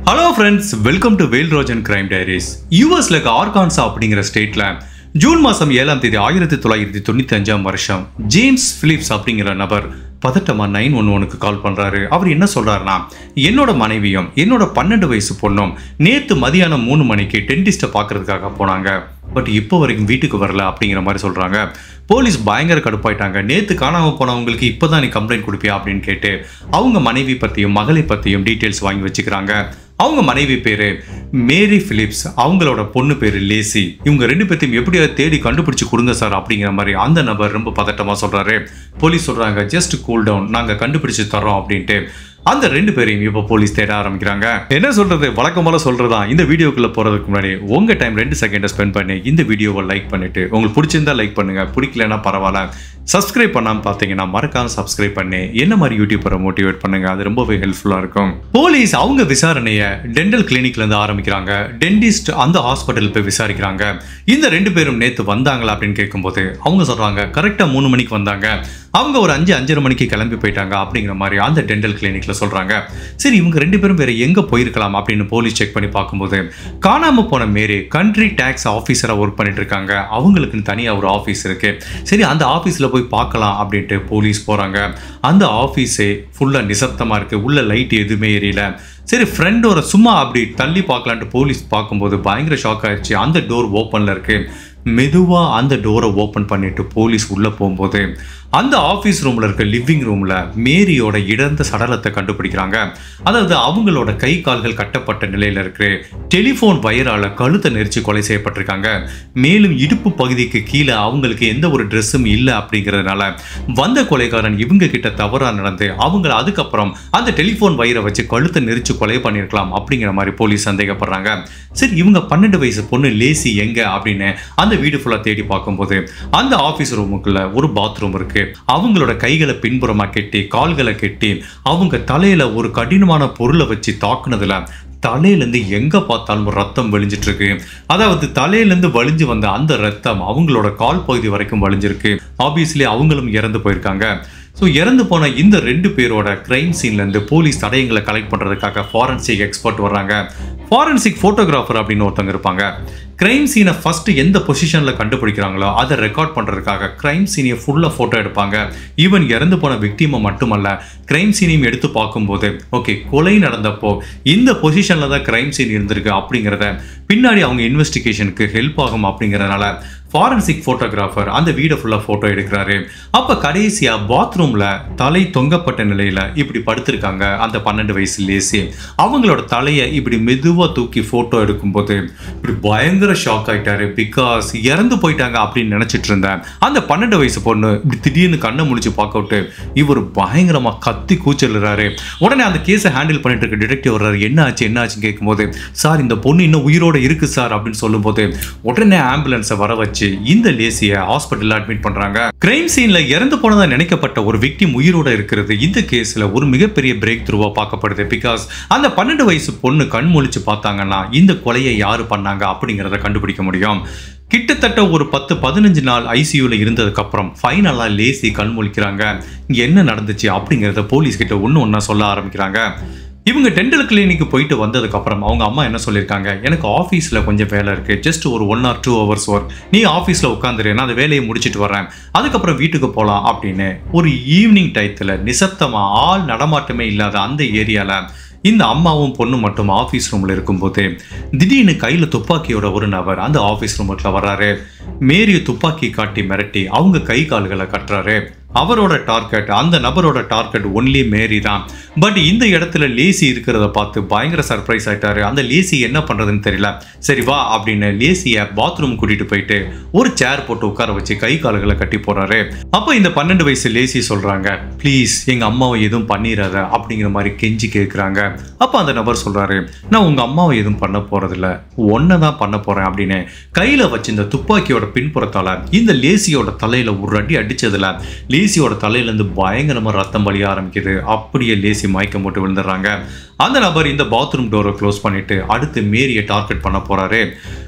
hello friends welcome to Vel Rojan crime diaries யூஎஸ்ல Arkansas அப்படிங்கிற ஸ்டேட்ல ஜூன் மாதம் ஏழாம் தேதி ஆயிரத்தி தொள்ளாயிரத்தி தொண்ணூற்றி அஞ்சாம் வருஷம் ஜேம்ஸ் பிலிப்ஸ் அப்படிங்கிற நபர் பதட்டமா நைன் ஒன் ஒனுக்கு கால் பண்றாரு அவர் என்ன சொல்றாருன்னா என்னோட மனைவியும் என்னோட பன்னெண்டு வயசு பொண்ணும் நேத்து மதியானம் மூணு மணிக்கு டென்டிஸ்ட்டை பார்க்கறதுக்காக போனாங்க பட் இப்போ வரைக்கும் வீட்டுக்கு வரல அப்படிங்கிற மாதிரி சொல்றாங்க போலீஸ் பயங்கர கடுப்பாயிட்டாங்க நேத்து காணாம போனவங்களுக்கு இப்போதான் நீ கம்ப்ளைண்ட் கொடுப்பியா அப்படின்னு கேட்டு அவங்க மனைவி பத்தியும் மகளை பத்தியும் டீட்டெயில்ஸ் வாங்கி வச்சுக்கிறாங்க அவங்க மனைவி பேரு மேரி பிலிப்ஸ் அவங்களோட பொண்ணு பேரு லேசி இவங்க ரெண்டு பேர்த்தையும் எப்படியாவது தேடி கண்டுபிடிச்சு கொடுங்க சார் அப்படிங்கிற மாதிரி அந்த நபர் ரொம்ப பதட்டமா சொல்றாரு போலீஸ் சொல்றாங்க ஜஸ்ட் கூல் டவுன் நாங்க கண்டுபிடிச்சு தர்றோம் அப்படின்ட்டு அந்த ரெண்டு பேரையும் இப்போ போலீஸ் தேட ஆரம்பிக்கிறாங்க என்ன சொல்றது வழக்கம் போல சொல்றதா இந்த வீடியோக்குள்ள போறதுக்கு முன்னாடி உங்க டைம் ரெண்டு செகண்டை ஸ்பெண்ட் பண்ணி இந்த வீடியோவை லைக் பண்ணிட்டு உங்களுக்கு பிடிச்சிருந்தா லைக் பண்ணுங்க பிடிக்கலன்னா பரவாயில்ல சப்ஸ்கிரைப் பண்ணாம பார்த்தீங்கன்னா மறக்காம சப்ஸ்கிரைப் பண்ணி என்ன மாதிரி யூடியூபரை மோட்டிவேட் பண்ணுங்க அது ரொம்பவே ஹெல்ப்ஃபுல்லா இருக்கும் போலீஸ் அவங்க விசாரணையை டென்டல் கிளினிக்ல இருந்து ஆரம்பிக்கிறாங்க டென்டிஸ்ட் அந்த ஹாஸ்பிட்டல் போய் விசாரிக்கிறாங்க இந்த ரெண்டு பேரும் நேத்து வந்தாங்களா அப்படின்னு கேட்கும்போது அவங்க சொல்றாங்க கரெக்டா மூணு மணிக்கு வந்தாங்க அவங்க ஒரு அஞ்சு அஞ்சரை மணிக்கு கிளம்பி போயிட்டாங்க அப்படிங்கிற மாதிரி அந்த டென்டல் கிளினிக்ல சொல்றாங்க சரி இவங்க ரெண்டு பேரும் வேற எங்க போயிருக்கலாம் அப்படின்னு போலீஸ் செக் பண்ணி பார்க்கும்போது காணாம போன மேரி கண்ட்ரி டேக்ஸ் ஆஃபீஸரா ஒர்க் பண்ணிட்டு இருக்காங்க அவங்களுக்குன்னு தனியா ஒரு ஆஃபீஸ் இருக்கு சரி அந்த ஆஃபீஸ்ல போய் பார்க்கலாம் அப்படின்ட்டு போலீஸ் போறாங்க அந்த ஆஃபீஸே ஃபுல்லா நிசப்தமா இருக்கு உள்ள லைட் எதுவுமே எரியல சரி ஃப்ரெண்டோட சும்மா அப்படி தள்ளி பார்க்கலான்ட்டு போலீஸ் பார்க்கும்போது பயங்கர ஷாக் ஆயிடுச்சு அந்த டோர் ஓப்பன்ல இருக்கு மெதுவா அந்த டோரை ஓப்பன் பண்ணிட்டு போலீஸ் உள்ள போகும்போது அந்த ஆஃபீஸ் ரூம்ல இருக்க லிவிங் ரூம்ல மேரியோட இடர்ந்த சடலத்தை கண்டுபிடிக்கிறாங்க அதாவது அவங்களோட கை கால்கள் கட்டப்பட்ட நிலையில இருக்கு டெலிஃபோன் வயரால கழுத்தை நெரிச்சு கொலை செய்யப்பட்டிருக்காங்க மேலும் இடுப்பு பகுதிக்கு கீழே அவங்களுக்கு எந்த ஒரு ட்ரெஸ்ஸும் இல்லை அப்படிங்கிறதுனால வந்த கொலைகாரன் இவங்க கிட்ட தவறா நடந்து அவங்கள அதுக்கப்புறம் அந்த டெலிஃபோன் வயரை வச்சு கழுத்தை நெரிச்சு கொலை பண்ணியிருக்கலாம் அப்படிங்கிற மாதிரி போலீஸ் சந்தேகப்படுறாங்க சரி இவங்க பன்னெண்டு வயசு பொண்ணு லேசி எங்க அப்படின்னு அந்த வீடு ஃபுல்லா தேடி பார்க்கும்போது அந்த ஆஃபீஸ் ரூமுக்குள்ள ஒரு பாத்ரூம் இருக்கு அவங்களோட கைகளை பின்புறமா கெட்டி கால்களை கெட்டி அவங்க தலையில ஒரு கடினமான பொருளை வச்சு தாக்குனதுல தலையிலேருந்து எங்க பார்த்தாலும் ரத்தம் வழிஞ்சிட்டு இருக்கு அதாவது தலையிலேருந்து வழிஞ்சு வந்த அந்த ரத்தம் அவங்களோட கால் பகுதி வரைக்கும் வழிஞ்சிருக்கு ஆப்வியஸ்லி அவங்களும் இறந்து போயிருக்காங்க ஸோ இறந்து போன இந்த ரெண்டு பேரோட கிரைம் சீன்லேருந்து போலீஸ் தடயங்களை கலெக்ட் பண்ணுறதுக்காக ஃபாரன்சிக் எக்ஸ்பர்ட் வர்றாங்க ஃபாரன்சிக் ஃபோட்டோகிராஃபர் அப்படின்னு ஒருத்தவங்க இருப்பாங்க கிரைம் சீனை ஃபர்ஸ்ட் எந்த பொசிஷனில் கண்டுபிடிக்கிறாங்களோ அதை ரெக்கார்ட் பண்ணுறதுக்காக கிரைம் சீனையை ஃபுல்லாக ஃபோட்டோ எடுப்பாங்க ஈவன் இறந்து போன விக்டிமை மட்டுமல்ல கிரைம் சீனையும் எடுத்து பார்க்கும்போது ஓகே கொலை நடந்தப்போ இந்த பொசிஷனில் தான் கிரைம் சீன் இருந்திருக்கு அப்படிங்கிறத பின்னாடி அவங்க இன்வெஸ்டிகேஷனுக்கு ஹெல்ப் ஆகும் அப்படிங்கிறதுனால ஃபாரன்சிக் ஃபோட்டோகிராஃபர் அந்த வீடை ஃபுல்லாக ஃபோட்டோ எடுக்கிறாரு அப்போ கடைசியாக பாத்ரூமில் தலை தொங்கப்பட்ட நிலையில் இப்படி படுத்திருக்காங்க அந்த பன்னெண்டு வயசு லேசி அவங்களோட தலையை இப்படி மெதுவாக தூக்கி ஃபோட்டோ எடுக்கும்போது இப்படி பயங்கர ஷாக் ஆயிட்டாரு பிகாஸ் இறந்து போயிட்டாங்க அப்படின்னு நினச்சிட்டு இருந்தேன் அந்த பன்னெண்டு வயசு பொண்ணு இப்படி திடீர்னு கண்ணை முழிச்சு பார்க்க விட்டு இவர் பயங்கரமாக கத்தி கூச்சலுறாரு உடனே அந்த கேஸை ஹேண்டில் பண்ணிட்டு இருக்க டிடெக்டிவ் வர்றாரு என்ன ஆச்சு என்ன ஆச்சுன்னு கேட்கும்போது சார் இந்த பொண்ணு இன்னும் உயிரோட இருக்கு சார் அப்படின்னு சொல்லும்போது உடனே ஆம்புலன்ஸை வர வச்சு இந்த லேசியை ஹாஸ்பிட்டல்ல அட்மிட் பண்றாங்க கிரைம் சீன்ல இறந்து போனதா நினைக்கப்பட்ட ஒரு விக்டிம் உயிரோட இருக்கிறது இந்த கேஸ்ல ஒரு மிகப்பெரிய பிரேக் த்ரூவா பார்க்கப்படுது பிகாஸ் அந்த பன்னெண்டு வயசு பொண்ணு கண் முழிச்சு பார்த்தாங்கன்னா இந்த கொலையை யாரு பண்ணாங்க அப்படிங்கிறத கண்டுபிடிக்க முடியும் கிட்டத்தட்ட ஒரு பத்து பதினஞ்சு நாள் ஐசியூல இருந்ததுக்கு அப்புறம் ஃபைனலா லேசி கண் முழிக்கிறாங்க இங்க என்ன நடந்துச்சு அப்படிங்கிறத போலீஸ் கிட்ட ஒன்று ஒன்றா சொல்ல ஆரம்பிக்கிறாங்க இவங்க டென்டல் கிளினிக்கு போயிட்டு வந்ததுக்கு அப்புறம் அவங்க அம்மா என்ன சொல்லியிருக்காங்க எனக்கு ஆஃபீஸில் கொஞ்சம் வேலை இருக்குது ஜஸ்ட் ஒரு one or two hours work நீ ஆஃபீஸில் உட்காந்துரு நான் அந்த வேலையை முடிச்சிட்டு வரேன் அதுக்கப்புறம் வீட்டுக்கு போகலாம் அப்படின்னு ஒரு ஈவினிங் டயத்தில் நிசப்தமாக ஆள் நடமாட்டமே இல்லாத அந்த ஏரியாவில் இந்த அம்மாவும் பொண்ணு மட்டும் ஆஃபீஸ் ரூமில் இருக்கும்போது திடீர்னு கையில் துப்பாக்கியோட ஒரு நபர் அந்த ஆஃபீஸ் ரூமுக்குள்ள வர்றாரு மேரிய துப்பாக்கி காட்டி மிரட்டி அவங்க கை கால்களை கட்டுறாரு அவரோட டார்கெட் அந்த நபரோட டார்கெட் ஒன்லி மேரி தான் பட் இந்த இடத்துல லேசி இருக்கிறத பார்த்து பயங்கர சர்ப்ரைஸ் ஆயிட்டாரு அந்த லேசி என்ன பண்றதுன்னு தெரியல சரி வா அப்படின்னு லேசியை பாத்ரூம் கூட்டிட்டு போயிட்டு ஒரு சேர் போட்டு உட்கார வச்சு கை கால்களை கட்டி போறாரு அப்போ இந்த பன்னெண்டு வயசு லேசி சொல்றாங்க ப்ளீஸ் எங்க அம்மாவை எதுவும் பண்ணிடாத அப்படிங்கிற மாதிரி கெஞ்சி கேட்குறாங்க அப்போ அந்த நபர் சொல்றாரு நான் உங்க அம்மாவை எதுவும் பண்ண போறதில்ல ஒன்றை தான் பண்ண போறேன் அப்படின்னு கையில வச்சு இந்த துப்பாக்கியோட பின்புறத்தால இந்த லேசியோட தலையில ஒரு அடி அடிச்சதுல லேசியோட தலையிலேருந்து பயங்கரமாக ரத்தம் வழிய ஆரம்பிக்குது அப்படியே லேசி மயக்கம் போட்டு விழுந்துடுறாங்க அந்த நபர் இந்த பாத்ரூம் டோரை க்ளோஸ் பண்ணிட்டு அடுத்து மேரியை டார்கெட் பண்ண போறாரு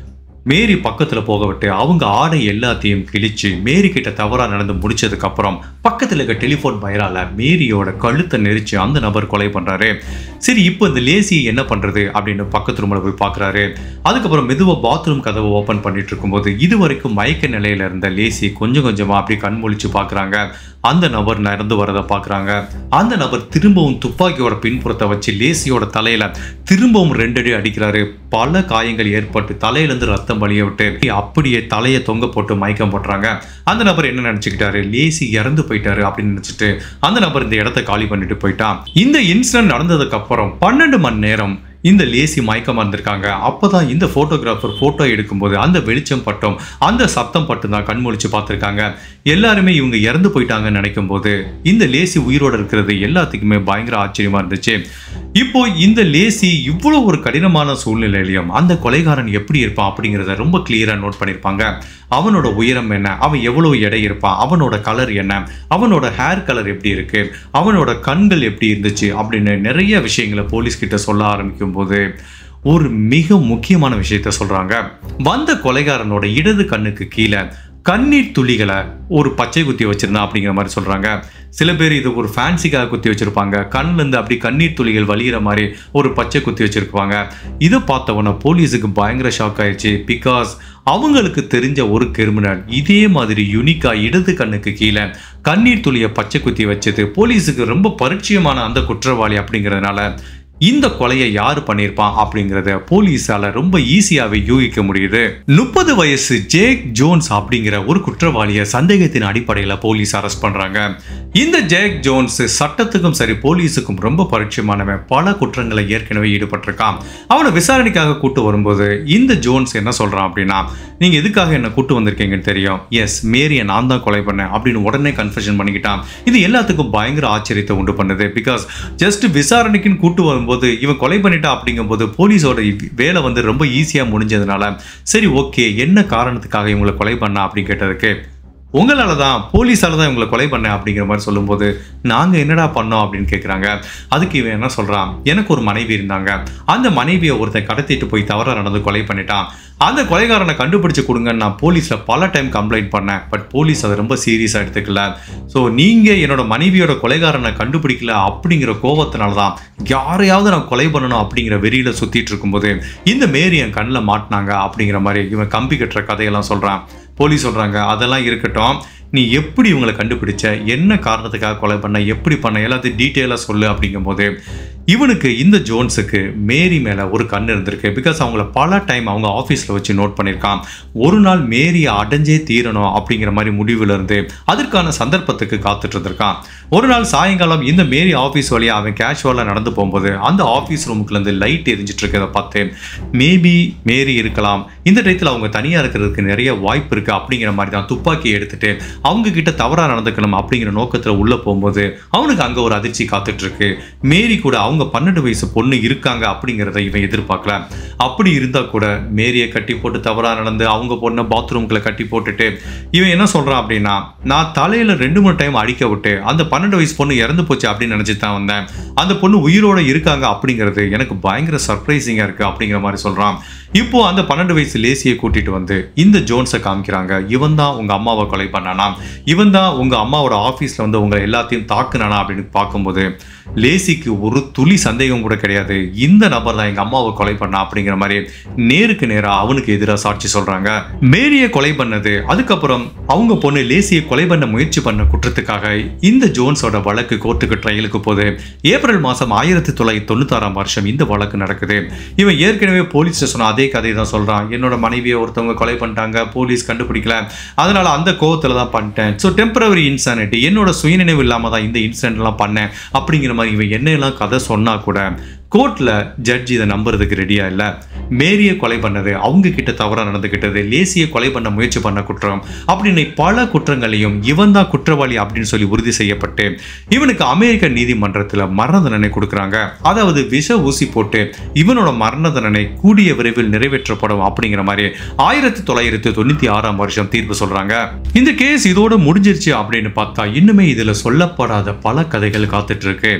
மேரி பக்கத்துல போக விட்டு அவங்க ஆடை எல்லாத்தையும் கிழிச்சு மேரி கிட்ட தவறா நடந்து முடிச்சதுக்கு அப்புறம் பக்கத்துல இருக்க டெலிஃபோன் வயரால மேரியோட கழுத்தை நெரிச்சு அந்த நபர் கொலை பண்றாரு சரி இப்போ இந்த லேசி என்ன பண்றது அப்படின்னு பக்கத்து ரூம்ல போய் பாக்குறாரு அதுக்கப்புறம் மெதுவா பாத்ரூம் கதவை ஓபன் பண்ணிட்டு இருக்கும்போது இது வரைக்கும் மயக்க நிலையில இருந்த லேசி கொஞ்சம் கொஞ்சமா அப்படி கண் முழிச்சு பாக்குறாங்க அந்த நபர் நடந்து வரதை பார்க்குறாங்க அந்த நபர் திரும்பவும் துப்பாக்கியோட பின்புறத்தை வச்சு லேசியோட தலையில திரும்பவும் ரெண்டடி அடிக்கிறாரு பல காயங்கள் ஏற்பட்டு தலையிலேருந்து ரத்தம் வழிய விட்டு அப்படியே தலையை தொங்க போட்டு மயக்கம் போட்டுறாங்க அந்த நபர் என்ன நினச்சிக்கிட்டாரு லேசி இறந்து போயிட்டாரு அப்படின்னு நினச்சிட்டு அந்த நபர் இந்த இடத்த காலி பண்ணிட்டு போயிட்டான் இந்த இன்சிடென்ட் நடந்ததுக்கு அப்புறம் பன்னெண்டு மணி நேரம் இந்த லேசி மயக்கமா இருந்திருக்காங்க அப்பதான் இந்த போட்டோகிராஃபர் போட்டோ எடுக்கும்போது அந்த வெளிச்சம் பட்டும் அந்த சத்தம் பட்டும் தான் கண்முழிச்சு பார்த்திருக்காங்க எல்லாருமே இவங்க இறந்து போயிட்டாங்கன்னு நினைக்கும் போது இந்த லேசி உயிரோட இருக்கிறது எல்லாத்துக்குமே பயங்கர ஆச்சரியமா இருந்துச்சு இப்போ இந்த லேசி இவ்வளோ ஒரு கடினமான சூழ்நிலையிலையும் அந்த கொலைகாரன் எப்படி இருப்பான் அப்படிங்கிறத ரொம்ப கிளியரா நோட் பண்ணியிருப்பாங்க அவனோட உயரம் என்ன அவன் எவ்வளவு எடை இருப்பான் அவனோட கலர் என்ன அவனோட ஹேர் கலர் எப்படி இருக்கு அவனோட கண்கள் எப்படி இருந்துச்சு அப்படின்னு நிறைய விஷயங்களை போலீஸ் கிட்ட சொல்ல ஆரம்பிக்கும் போது ஒரு மிக முக்கியமான விஷயத்த சொல்றாங்க வந்த கொலைகாரனோட இடது கண்ணுக்கு கீழே கண்ணீர் துளிகளை ஒரு பச்சை குத்தி வச்சிருந்தான் அப்படிங்கிற மாதிரி சொல்றாங்க சில பேர் இது ஒரு ஃபேன்சிக்காக குத்தி வச்சிருப்பாங்க கண்ணுல இருந்து அப்படி கண்ணீர் துளிகள் வலிகிற மாதிரி ஒரு பச்சை குத்தி வச்சிருப்பாங்க இதை பார்த்தவொன்னே போலீஸுக்கு பயங்கர ஷாக் ஆயிடுச்சு பிகாஸ் அவங்களுக்கு தெரிஞ்ச ஒரு கிரிமினல் இதே மாதிரி யுனிக்கா இடது கண்ணுக்கு கீழே கண்ணீர் துளியை பச்சை குத்தி வச்சது போலீஸுக்கு ரொம்ப பரிச்சயமான அந்த குற்றவாளி அப்படிங்கிறதுனால இந்த கொலையை யார் பண்ணியிருப்பான் அப்படிங்கிறத போலீஸால ரொம்ப ஈஸியாவே யூகிக்க முடியுது முப்பது வயசு ஜேக் ஜோன்ஸ் அப்படிங்கிற ஒரு குற்றவாளியை சந்தேகத்தின் அடிப்படையில் போலீஸ் அரெஸ்ட் பண்றாங்க இந்த ஜேக் ஜோன்ஸ் சட்டத்துக்கும் சரி போலீஸுக்கும் ரொம்ப பரிச்சயமானவன் பல குற்றங்களை ஏற்கனவே ஈடுபட்டிருக்கான் அவனை விசாரணைக்காக கூட்டு வரும்போது இந்த ஜோன்ஸ் என்ன சொல்றான் அப்படின்னா நீங்க எதுக்காக என்ன கூட்டு வந்திருக்கீங்கன்னு தெரியும் எஸ் மேரியை நான் தான் கொலை பண்ணேன் அப்படின்னு உடனே கன்ஃபெஷன் பண்ணிக்கிட்டான் இது எல்லாத்துக்கும் பயங்கர ஆச்சரியத்தை உண்டு பண்ணுது பிகாஸ் ஜஸ்ட் விசாரணைக்குன்னு கூட்டு வரும்போது இவன் கொலை பண்ணிட்டா அப்படிங்கும்போது போலீஸோட இவ்- வேலை வந்து ரொம்ப ஈஸியாக முடிஞ்சதுனால சரி ஓகே என்ன காரணத்துக்காக இவங்களை கொலை பண்ணா அப்படின்னு கேட்டதுக்கு உங்களால தான் போலீஸால தான் இவங்களை கொலை பண்ணேன் அப்படிங்கிற மாதிரி சொல்லும்போது நாங்கள் என்னடா பண்ணோம் அப்படின்னு கேட்குறாங்க அதுக்கு இவன் என்ன சொல்கிறான் எனக்கு ஒரு மனைவி இருந்தாங்க அந்த மனைவியை ஒருத்தன் கடத்திட்டு போய் தவறாக நடந்து கொலை பண்ணிட்டான் அந்த கொலைகாரனை கண்டுபிடிச்சு கொடுங்கன்னு நான் போலீஸில் பல டைம் கம்ப்ளைண்ட் பண்ணேன் பட் போலீஸ் அதை ரொம்ப சீரியஸாக எடுத்துக்கல ஸோ நீங்கள் என்னோட மனைவியோட கொலைகாரனை கண்டுபிடிக்கல அப்படிங்கிற கோவத்தினால தான் யாரையாவது நான் கொலை பண்ணணும் அப்படிங்கிற வெறியில் சுற்றிட்டு இருக்கும்போது இந்த மேரி என் கண்ணில் மாட்டினாங்க அப்படிங்கிற மாதிரி இவன் கம்பி கட்டுற கதையெல்லாம் சொல்கிறான் போலீஸ் சொல்கிறாங்க அதெல்லாம் இருக்கட்டும் நீ எப்படி இவங்களை கண்டுபிடிச்ச என்ன காரணத்துக்காக கொலை பண்ண எப்படி பண்ண எல்லாத்தையும் டீட்டெயிலாக சொல்லு அப்படிங்கும்போது இவனுக்கு இந்த ஜோன்ஸுக்கு மேரி மேலே ஒரு கண் இருந்திருக்கு பிகாஸ் அவங்கள பல டைம் அவங்க ஆஃபீஸில் வச்சு நோட் பண்ணியிருக்கான் ஒரு நாள் மேரியை அடைஞ்சே தீரணும் அப்படிங்கிற மாதிரி முடிவுல இருந்து அதற்கான சந்தர்ப்பத்துக்கு காத்துட்டு இருந்திருக்கான் ஒரு நாள் சாயங்காலம் இந்த மேரி ஆஃபீஸ் வழியாக அவன் கேஷுவலாக நடந்து போகும்போது அந்த ஆஃபீஸ் ரூமுக்குலேருந்து லைட் எரிஞ்சிட்டு இருக்கிறத பார்த்து மேபி மேரி இருக்கலாம் இந்த டயத்தில் அவங்க தனியாக இருக்கிறதுக்கு நிறைய வாய்ப்பு இருக்கு அப்படிங்கிற மாதிரி தான் துப்பாக்கியை எடுத்துட்டு அவங்க கிட்ட தவறாக நடந்துக்கணும் அப்படிங்கிற நோக்கத்தில் உள்ளே போகும்போது அவனுக்கு அங்கே ஒரு அதிர்ச்சி காத்துட்டு இருக்கு மேரி கூட அவங்க பன்னெண்டு வயசு பொண்ணு இருக்காங்க அப்படிங்கிறத இவன் எதிர்பார்க்கல அப்படி இருந்தா கூட மேரியை கட்டி போட்டு தவறா நடந்து அவங்க பொண்ணை பாத்ரூம்குள்ள கட்டி போட்டுட்டு இவன் என்ன சொல்றான் அப்படின்னா நான் தலையில ரெண்டு மூணு டைம் அடிக்க விட்டு அந்த பன்னெண்டு வயசு பொண்ணு இறந்து போச்சு அப்படின்னு நினைச்சு தான் வந்தேன் அந்த பொண்ணு உயிரோட இருக்காங்க அப்படிங்கிறது எனக்கு பயங்கர சர்ப்ரைசிங்கா இருக்கு அப்படிங்கிற மாதிரி சொல்றான் இப்போ அந்த பன்னெண்டு வயசு லேசியை கூட்டிட்டு வந்து இந்த ஜோன்ஸை காமிக்கிறாங்க இவன் தான் உங்க அம்மாவை கொலை பண்ணானா இவன் தான் உங்க அம்மாவோட ஆஃபீஸ்ல வந்து உங்களை எல்லாத்தையும் தாக்குனானா அப்படின்னு பார்க்கும்போது லேசிக்கு ஒரு துளி சந்தேகம் கூட கிடையாது இந்த நபர் தான் எங்க அம்மாவை கொலை பண்ணா அப்படிங்கிற மாதிரி நேருக்கு நேரா அவனுக்கு எதிராக சாட்சி சொல்றாங்க மேரியை கொலை பண்ணது அதுக்கப்புறம் அவங்க பொண்ணு லேசியை கொலை பண்ண முயற்சி பண்ண குற்றத்துக்காக இந்த ஜோன்ஸோட வழக்கு கோர்ட்டுக்கு ட்ரையலுக்கு போகுது ஏப்ரல் மாசம் ஆயிரத்தி தொள்ளாயிரத்தி தொண்ணூத்தாறாம் வருஷம் இந்த வழக்கு நடக்குது இவன் ஏற்கனவே போலீஸ் சொன்ன அதே கதை தான் சொல்றான் என்னோட மனைவியை ஒருத்தவங்க கொலை பண்ணிட்டாங்க போலீஸ் கண்டுபிடிக்கல அதனால அந்த கோவத்துல தான் பண்ணிட்டேன் ஸோ டெம்பரவரி இன்சானிட்டி என்னோட சுயநினைவு இல்லாம தான் இந்த இன்சிடென்ட் எல்லாம் பண்ணேன் அப்படிங்கிற மாதிரி இவன் என்னெல்லாம் கதை சொன்னா கூட கோர்ட்ல ஜட்ஜ் இதை நம்புறதுக்கு ரெடியா இல்ல மேரியை கொலை பண்ணது அவங்க கிட்ட தவறா நடந்துகிட்டது லேசியை கொலை பண்ண முயற்சி பண்ண குற்றம் அப்படின்னு பல குற்றங்களையும் இவன் தான் குற்றவாளி அப்படின்னு சொல்லி உறுதி செய்யப்பட்டு இவனுக்கு அமெரிக்க நீதிமன்றத்துல மரண தண்டனை கொடுக்குறாங்க அதாவது விஷ ஊசி போட்டு இவனோட மரண தண்டனை கூடிய விரைவில் நிறைவேற்றப்படும் அப்படிங்கிற மாதிரி ஆயிரத்தி தொள்ளாயிரத்தி தொண்ணூத்தி ஆறாம் வருஷம் தீர்ப்பு சொல்றாங்க இந்த கேஸ் இதோட முடிஞ்சிருச்சு அப்படின்னு பார்த்தா இன்னுமே இதுல சொல்லப்படாத பல கதைகள் காத்துட்டு இருக்கு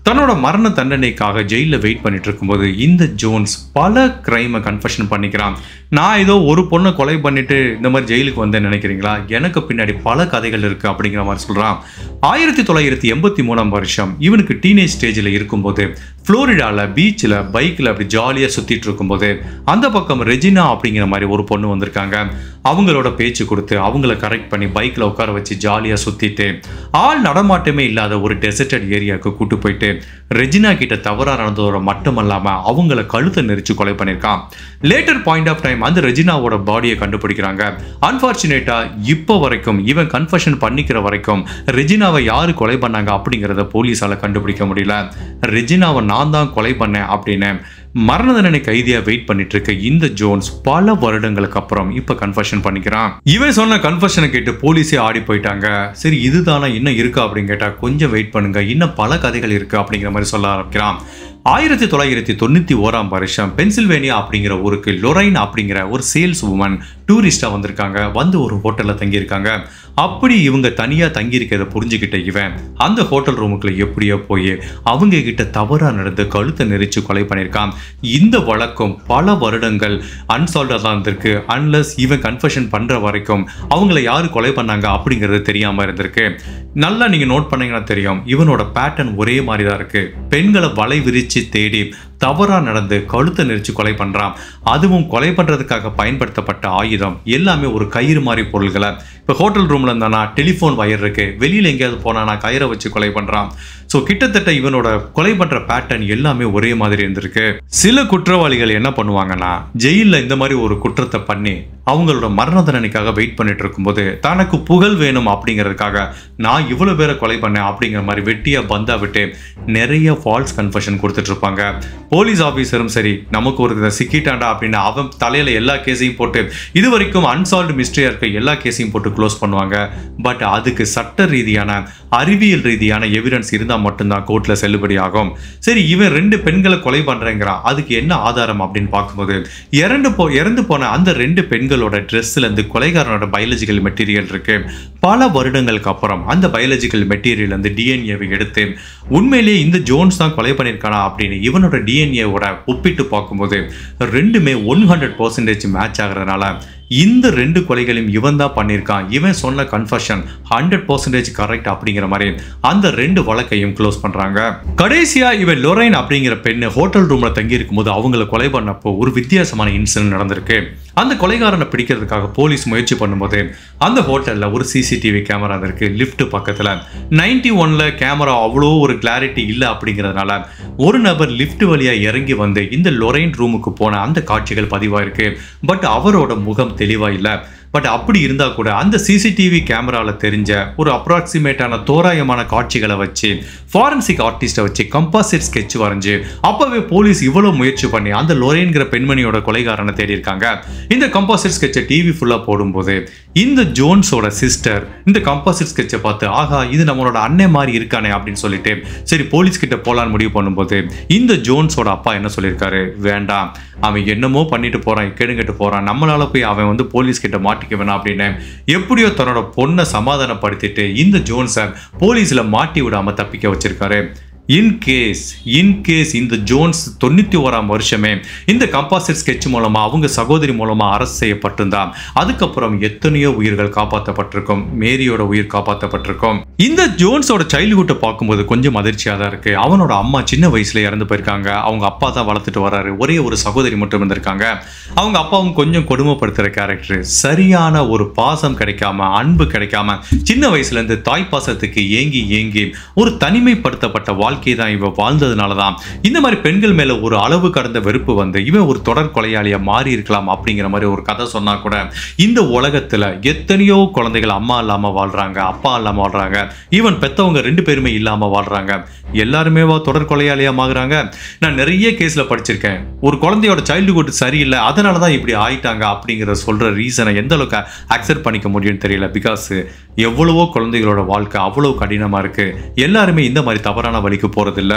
தன்னோட மரண தண்டனைக்காக ஜெயிலில் வெயிட் பண்ணிட்டு இருக்கும்போது இந்த ஜோன்ஸ் பல கிரைமை கன்ஃபெஷன் பண்ணிக்கிறான் நான் ஏதோ ஒரு பொண்ணை கொலை பண்ணிட்டு இந்த மாதிரி ஜெயிலுக்கு வந்தேன்னு நினைக்கிறீங்களா எனக்கு பின்னாடி பல கதைகள் இருக்கு அப்படிங்கிற மாதிரி சொல்றான் ஆயிரத்தி தொள்ளாயிரத்தி எண்பத்தி மூணாம் வருஷம் இவனுக்கு டீனேஜ் ஸ்டேஜில் இருக்கும்போது ஃப்ளோரிடாவில் பீச்சில் பைக்கில் அப்படி ஜாலியாக சுற்றிட்டு இருக்கும்போது அந்த பக்கம் ரெஜினா அப்படிங்கிற மாதிரி ஒரு பொண்ணு வந்திருக்காங்க அவங்களோட பேச்சு கொடுத்து அவங்கள கரெக்ட் பண்ணி பைக்கில் உட்கார வச்சு ஜாலியாக சுற்றிட்டு ஆள் நடமாட்டமே இல்லாத ஒரு டெசர்டட் ஏரியாவுக்கு கூட்டு போயிட்டு ரெஜினா கிட்ட தவறாக நடந்ததோட மட்டும் இல்லாமல் அவங்கள கழுத்தை நெரிச்சு கொலை பண்ணியிருக்கான் லேட்டர் பாயிண்ட் ஆஃப் டைம் அந்த ரெஜினாவோட பாடியை கண்டுபிடிக்கிறாங்க அன்பார்ச்சுனேட்டா இப்போ வரைக்கும் இவன் கன்ஃபெஷன் பண்ணிக்கிற வரைக்கும் ரெஜினாவை யாரு கொலை பண்ணாங்க அப்படிங்கிறத போலீஸால கண்டுபிடிக்க முடியல ரெஜினாவை நான் தான் கொலை பண்ணேன் அப்படின்னு மரண தண்டனை கைதியா வெயிட் பண்ணிட்டு இருக்க இந்த ஜோன்ஸ் பல வருடங்களுக்கு அப்புறம் இப்ப கன்ஃபெஷன் பண்ணிக்கிறான் இவன் சொன்ன கன்ஃபெஷனை கேட்டு போலீஸே ஆடி போயிட்டாங்க சரி இதுதானா இன்னும் இருக்கா அப்படின்னு கேட்டா கொஞ்சம் வெயிட் பண்ணுங்க இன்னும் பல கதைகள் இருக்கு அப்படிங்கிற மாதிரி சொல்ல ஆரம்பிக்கிறான் ஆயிரத்தி தொள்ளாயிரத்தி தொண்ணூத்தி ஓராம் வருஷம் பென்சில்வேனியா அப்படிங்கிற ஊருக்கு லொரைன் அப்படிங்கிற ஒரு சேல்ஸ் உமன் டூரிஸ்டா வந்திருக்காங்க வந்து ஒரு ஹோட்டல்ல தங்கியிருக்காங்க அப்படி இவங்க தனியா தங்கி இருக்கிறத புரிஞ்சுக்கிட்ட இவன் அந்த ஹோட்டல் ரூமுக்குள்ள எப்படியோ போய் அவங்க கிட்ட தவறா நடந்து கழுத்தை நெரிச்சு கொலை பண்ணியிருக்கான் இந்த வழக்கம் பல வருடங்கள் அன்சால்வ்டா தான் இருந்திருக்கு அன்லஸ் இவன் கன்ஃபெஷன் பண்ற வரைக்கும் அவங்கள யாரு கொலை பண்ணாங்க அப்படிங்கிறது தெரியாம இருந்திருக்கு நல்லா நீங்க நோட் பண்ணீங்கன்னா தெரியும் இவனோட பேட்டர்ன் ஒரே மாதிரி தான் இருக்கு பெண்களை வலை விரிச்சு தேடி தவறா நடந்து கழுத்தை நெரிச்சு கொலை பண்றான் அதுவும் கொலை பண்றதுக்காக பயன்படுத்தப்பட்ட ஆயுதம் எல்லாமே ஒரு கயிறு மாதிரி பொருள்களை இப்போ ஹோட்டல் ரூம்ல இருந்தானா டெலிஃபோன் வயர் இருக்கு வெளியில எங்கேயாவது போனானா கயிறை வச்சு கொலை பண்றான் ஸோ கிட்டத்தட்ட இவனோட கொலை பண்ற பேட்டர்ன் எல்லாமே ஒரே மாதிரி இருந்திருக்கு சில குற்றவாளிகள் என்ன பண்ணுவாங்கன்னா ஜெயிலில் இந்த மாதிரி ஒரு குற்றத்தை பண்ணி அவங்களோட மரண தண்டனைக்காக வெயிட் பண்ணிட்டு இருக்கும்போது தனக்கு புகழ் வேணும் அப்படிங்கிறதுக்காக நான் இவ்வளவு பேரை கொலை பண்ணேன் அப்படிங்கிற மாதிரி வெட்டியா பந்தா விட்டு நிறைய ஃபால்ஸ் கன்ஃபெஷன் கொடுத்துட்டு இருப்பாங்க போலீஸ் ஆஃபீஸரும் சரி நமக்கு ஒரு சிக்கிட்டாண்டா அப்படின்னு அவன் தலையில எல்லா கேஸையும் போட்டு இது வரைக்கும் அன்சால்வ்டு மிஸ்டரியா இருக்க எல்லா கேஸையும் போட்டு க்ளோஸ் பண்ணுவாங்க பட் அதுக்கு சட்ட ரீதியான அறிவியல் ரீதியான எவிடன்ஸ் இருந்தால் மட்டும்தான் கோர்ட்ல செல்லுபடி ஆகும் சரி இவன் ரெண்டு பெண்களை கொலை பண்றேங்கிறான் அதுக்கு என்ன ஆதாரம் அப்படின்னு பார்க்கும்போது இறந்து போ இறந்து போன அந்த ரெண்டு பெண்களோட ட்ரெஸ்ல இருந்து கொலைகாரனோட பயாலஜிக்கல் மெட்டீரியல் இருக்கு பல வருடங்களுக்கு அப்புறம் அந்த பயாலஜிக்கல் மெட்டீரியல் வந்து டிஎன்ஏவை எடுத்து உண்மையிலேயே இந்த ஜோன்ஸ் தான் கொலை பண்ணியிருக்கானா அப்படின்னு இவனோட டிஎன்ஏவோட ஒப்பிட்டு பார்க்கும்போது ரெண்டுமே ஒன் ஹண்ட்ரட் பர்சன்டேஜ் மேட்ச் ஆகுறதுனால இந்த ரெண்டு கொலைகளையும் இவன் தான் பண்ணியிருக்கான் இவன் சொன்ன கன்ஃபர்ஷன் ஹண்ட்ரட் பர்சன்டேஜ் கரெக்ட் அப்படிங்கிற மாதிரி அந்த ரெண்டு வழக்கையும் க்ளோஸ் பண்றாங்க கடைசியா இவன் லொரைன் அப்படிங்கிற பெண்ணு ஹோட்டல் ரூம்ல தங்கி இருக்கும்போது அவங்கள கொலை பண்ணப்போ ஒரு வித்தியாசமான இன்சிடென்ட் நடந்திருக்கு அந்த கொலைகாரனை பிடிக்கிறதுக்காக போலீஸ் முயற்சி பண்ணும்போது அந்த ஹோட்டல்ல ஒரு சிசிடிவி கேமரா இருக்கு லிஃப்ட் பக்கத்துல நைன்டி ஒன்ல கேமரா அவ்வளோ ஒரு கிளாரிட்டி இல்லை அப்படிங்கிறதுனால ஒரு நபர் லிஃப்ட் வழியா இறங்கி வந்து இந்த லொரைன் ரூமுக்கு போன அந்த காட்சிகள் பதிவாயிருக்கு பட் அவரோட முகம் தெளிவா இல்லை பட் அப்படி இருந்தா கூட அந்த சிசிடிவி கேமரால தெரிஞ்ச ஒரு அப்ராக்சிமேட்டான தோராயமான காட்சிகளை வச்சு ஃபாரன்சிக் ஆர்டிஸ்ட்டை வச்சு கம்பாசிட் ஸ்கெட்ச் வரைஞ்சு அப்பவே போலீஸ் இவ்வளவு முயற்சி பண்ணி அந்த லொரேன்கிற பெண்மணியோட கொலைகாரனை தேடி இருக்காங்க இந்த கம்பாசிட் ஸ்கெட்சை டிவி ஃபுல்லா போடும்போது இந்த ஜோன்ஸோட சிஸ்டர் இந்த கம்பாசிட் ஸ்கெட்சை பார்த்து ஆகா இது நம்மளோட அண்ணன் மாதிரி இருக்கானே அப்படின்னு சொல்லிட்டு சரி போலீஸ் கிட்ட போலான்னு முடிவு பண்ணும்போது இந்த ஜோன்ஸோட அப்பா என்ன சொல்லியிருக்காரு வேண்டாம் அவன் என்னமோ பண்ணிட்டு போறான் கெடுங்கிட்டு போறான் நம்மளால போய் அவன் வந்து போலீஸ் கிட்ட மாட்டிக்க வேணாம் அப்படின்னு எப்படியோ தன்னோட பொண்ணை சமாதானப்படுத்திட்டு இந்த ஜோன்ஸை போலீஸ்ல மாட்டி விடாம தப்பிக்க வச்சிருக்காரு இன்கேஸ் இன்கேஸ் இந்த ஜோன்ஸ் தொண்ணூத்தி ஓராம் வருஷமே இந்த கம்பாசிட் ஸ்கெட்ச் மூலமா அவங்க சகோதரி மூலமா அரசு செய்யப்பட்டிருந்தா அதுக்கப்புறம் எத்தனையோ உயிர்கள் காப்பாற்றப்பட்டிருக்கும் மேரியோட உயிர் காப்பாற்றப்பட்டிருக்கும் இந்த ஜோன்ஸோட சைல்ட்ஹுட்டை பார்க்கும்போது கொஞ்சம் அதிர்ச்சியா தான் இருக்கு அவனோட அம்மா சின்ன வயசுல இறந்து போயிருக்காங்க அவங்க அப்பா தான் வளர்த்துட்டு வராரு ஒரே ஒரு சகோதரி மட்டும் இருந்திருக்காங்க அவங்க அப்பாவும் கொஞ்சம் கொடுமைப்படுத்துற கேரக்டர் சரியான ஒரு பாசம் கிடைக்காம அன்பு கிடைக்காம சின்ன வயசுல இருந்து தாய் பாசத்துக்கு ஏங்கி ஏங்கி ஒரு தனிமைப்படுத்தப்பட்ட வாழ்க்கை தான் இவன் வாழ்ந்ததுனால தான் இந்த மாதிரி பெண்கள் மேல ஒரு அளவு கடந்த வெறுப்பு வந்து இவன் ஒரு தொடர் கொலையாளியா மாறி இருக்கலாம் அப்படிங்கிற மாதிரி ஒரு கதை சொன்னா கூட இந்த உலகத்துல எத்தனையோ குழந்தைகள் அம்மா இல்லாம வாழ்றாங்க அப்பா இல்லாம வாழ்றாங்க ஈவன் பெத்தவங்க ரெண்டு பேருமே இல்லாம வாழ்றாங்க எல்லாருமே தொடர் கொலையாளியா மாறுறாங்க நான் நிறைய கேஸ்ல படிச்சிருக்கேன் ஒரு குழந்தையோட சைல்டுஹுட் சரியில்லை அதனால தான் இப்படி ஆயிட்டாங்க அப்படிங்கிற சொல்ற ரீசனை எந்த அளவுக்கு அக்செப்ட் பண்ணிக்க முடியும்னு தெரியல பிகாஸ் எவ்வளவோ குழந்தைகளோட வாழ்க்கை அவ்வளவு கடினமா இருக்கு எல்லாருமே இந்த மாதிரி தவறான வழிக்கு போறதில்ல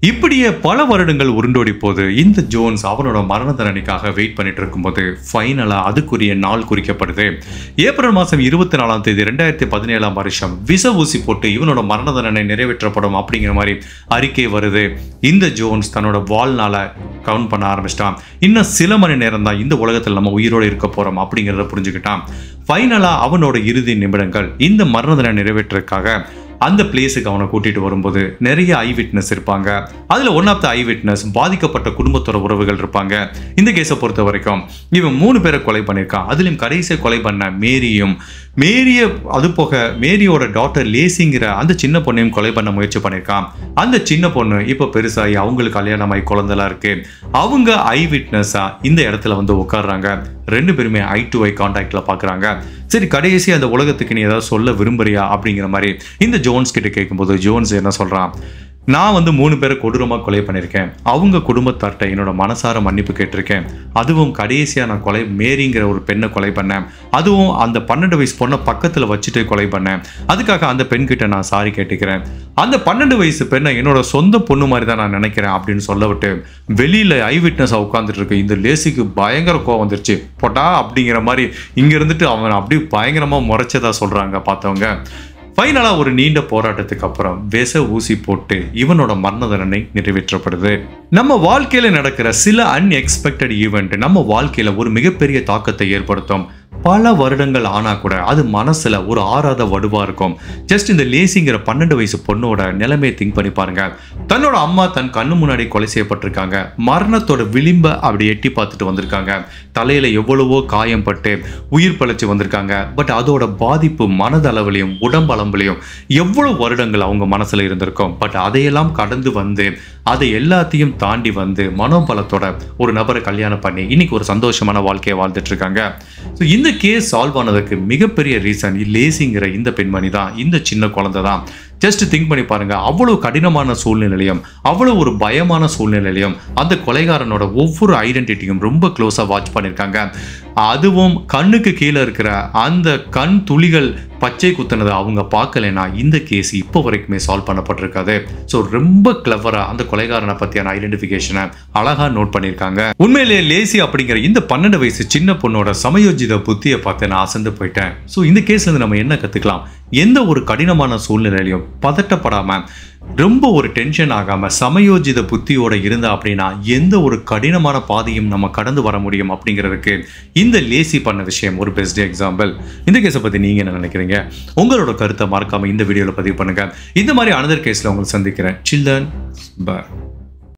இப்படியே பல வருடங்கள் உருண்டோடி போது இந்த ஜோன்ஸ் அவனோட மரண தண்டனைக்காக வெயிட் பண்ணிட்டு இருக்கும்போது ஃபைனலா அதுக்குரிய நாள் குறிக்கப்படுது ஏப்ரல் மாதம் இருபத்தி நாலாம் தேதி ரெண்டாயிரத்தி பதினேழாம் வருஷம் விச ஊசி போட்டு இவனோட மரண தண்டனை நிறைவேற்றப்படும் அப்படிங்கிற மாதிரி அறிக்கை வருது இந்த ஜோன்ஸ் தன்னோட வாழ்நாள கவுண்ட் பண்ண ஆரம்பிச்சிட்டான் இன்னும் சில மணி நேரம் தான் இந்த உலகத்தில் நம்ம உயிரோடு இருக்க போறோம் அப்படிங்கிறத புரிஞ்சுக்கிட்டான் ஃபைனலா அவனோட இறுதி நிமிடங்கள் இந்த மரண தண்டனை நிறைவேற்றதுக்காக அந்த பிளேஸுக்கு அவனை கூட்டிட்டு வரும்போது நிறைய ஐ விட்னஸ் இருப்பாங்க அதுல one of the eye witness பாதிக்கப்பட்ட குடும்பத்தோட உறவுகள் இருப்பாங்க இந்த கேஸை பொறுத்த வரைக்கும் இவன் மூணு பேரை கொலை பண்ணியிருக்கான் அதுலயும் கடைசியை கொலை பண்ண மேரியும் மேரிய அது போக மேரியோட டாட்டர் லேசிங்கிற அந்த சின்ன பொண்ணையும் கொலை பண்ண முயற்சி பண்ணியிருக்கான் அந்த சின்ன பொண்ணு இப்போ பெருசாகி அவங்களுக்கு கல்யாணமாகி குழந்தெல்லாம் இருக்கு அவங்க ஐ விட்னஸா இந்த இடத்துல வந்து உட்கார்றாங்க ரெண்டு பேருமே ஐ டு ஐ கான்டாக்ட்ல பாக்குறாங்க சரி கடைசி அந்த உலகத்துக்கு நீ ஏதாவது சொல்ல விரும்புறியா அப்படிங்கிற மாதிரி இந்த ஜோன்ஸ் கிட்ட கேட்கும்போது ஜோன்ஸ் என்ன சொல்றான் நான் வந்து மூணு பேரை கொடூரமாக கொலை பண்ணியிருக்கேன் அவங்க குடும்பத்தார்ட்ட என்னோட மனசார மன்னிப்பு கேட்டிருக்கேன் அதுவும் கடைசியாக நான் கொலை மேரிங்கிற ஒரு பெண்ணை கொலை பண்ணேன் அதுவும் அந்த பன்னெண்டு வயசு பொண்ணை பக்கத்தில் வச்சுட்டு கொலை பண்ணேன் அதுக்காக அந்த பெண்கிட்ட நான் சாரி கேட்டுக்கிறேன் அந்த பன்னெண்டு வயசு பெண்ணை என்னோட சொந்த பொண்ணு மாதிரி தான் நான் நினைக்கிறேன் அப்படின்னு சொல்ல விட்டு வெளியில் ஐ விட்னஸாக உட்காந்துட்டு இருக்கு இந்த லேசிக்கு பயங்கர கோவம் வந்துருச்சு போட்டா அப்படிங்கிற மாதிரி இங்க இருந்துட்டு அவன் அப்படியே பயங்கரமாக முறைச்சதா சொல்கிறாங்க பார்த்தவங்க ஃபைனலாக ஒரு நீண்ட போராட்டத்துக்கு அப்புறம் விச ஊசி போட்டு இவனோட மரண தண்டனை நிறைவேற்றப்படுது நம்ம வாழ்க்கையில நடக்கிற சில அன்எக்ஸ்பெக்டட் ஈவெண்ட் நம்ம வாழ்க்கையில ஒரு மிகப்பெரிய தாக்கத்தை ஏற்படுத்தும் பல வருடங்கள் ஆனா கூட அது மனசுல ஒரு ஆறாத வடுவா இருக்கும் ஜஸ்ட் இந்த லேசிங்கிற பன்னெண்டு வயசு பொண்ணோட நிலைமையை திங்க் பண்ணி பாருங்க தன்னோட அம்மா தன் கண்ணு முன்னாடி கொலை செய்யப்பட்டிருக்காங்க மரணத்தோட விளிம்ப அப்படி எட்டி பார்த்துட்டு வந்திருக்காங்க தலையில எவ்வளவோ காயம் பட்டு உயிர் பழச்சு வந்திருக்காங்க பட் அதோட பாதிப்பு மனதளவுலையும் உடம்பளவுலையும் எவ்வளவு வருடங்கள் அவங்க மனசுல இருந்திருக்கும் பட் அதையெல்லாம் கடந்து வந்து அதை எல்லாத்தையும் தாண்டி வந்து மனோபலத்தோட ஒரு நபரை கல்யாணம் பண்ணி இன்னைக்கு ஒரு சந்தோஷமான வாழ்க்கையை வாழ்ந்துட்டு இருக்காங்க ஸோ இந்த கேஸ் சால்வ் ஆனதுக்கு மிகப்பெரிய ரீசன் லேசிங்கிற இந்த பெண்மணி தான் இந்த சின்ன குழந்தை தான் ஜஸ்ட் திங்க் பண்ணி பாருங்க அவ்வளவு கடினமான சூழ்நிலையிலையும் அவ்வளவு ஒரு பயமான சூழ்நிலையிலையும் அந்த கொலைகாரனோட ஒவ்வொரு ஐடென்டிட்டியும் ரொம்ப க்ளோஸாக வாட்ச் பண்ணியிருக்காங்க அதுவும் கண்ணுக்கு கீழே இருக்கிற அந்த கண் துளிகள் பச்சை குத்துனதை அவங்க பார்க்கலைன்னா இந்த கேஸ் இப்போ வரைக்குமே சால்வ் பண்ணப்பட்டிருக்காது ஸோ ரொம்ப கிளவராக அந்த கொலைகாரனை பற்றியான ஐடென்டிஃபிகேஷனை அழகாக நோட் பண்ணியிருக்காங்க உண்மையிலேயே லேசி அப்படிங்கிற இந்த பன்னெண்டு வயசு சின்ன பொண்ணோட சமயோஜித புத்தியை பார்த்து நான் அசந்து போயிட்டேன் ஸோ இந்த கேஸ்லேருந்து நம்ம என்ன கற்றுக்கலாம் எந்த ஒரு கடினமான சூழ்நிலையிலையும் பதட்டப்படாம ரொம்ப ஒரு டென்ஷன் ஆகாம சமயோஜித புத்தியோட இருந்தா அப்படின்னா எந்த ஒரு கடினமான பாதையும் நம்ம கடந்து வர முடியும் அப்படிங்கிறதுக்கு இந்த லேசி பண்ண விஷயம் ஒரு பெஸ்ட் எக்ஸாம்பிள் இந்த கேஸை பத்தி நீங்க என்ன நினைக்கிறீங்க உங்களோட கருத்தை மறக்காம இந்த வீடியோல பதிவு பண்ணுங்க இந்த மாதிரி அனதர் கேஸ்ல உங்களை சந்திக்கிறேன் சில்ட்ரன் பை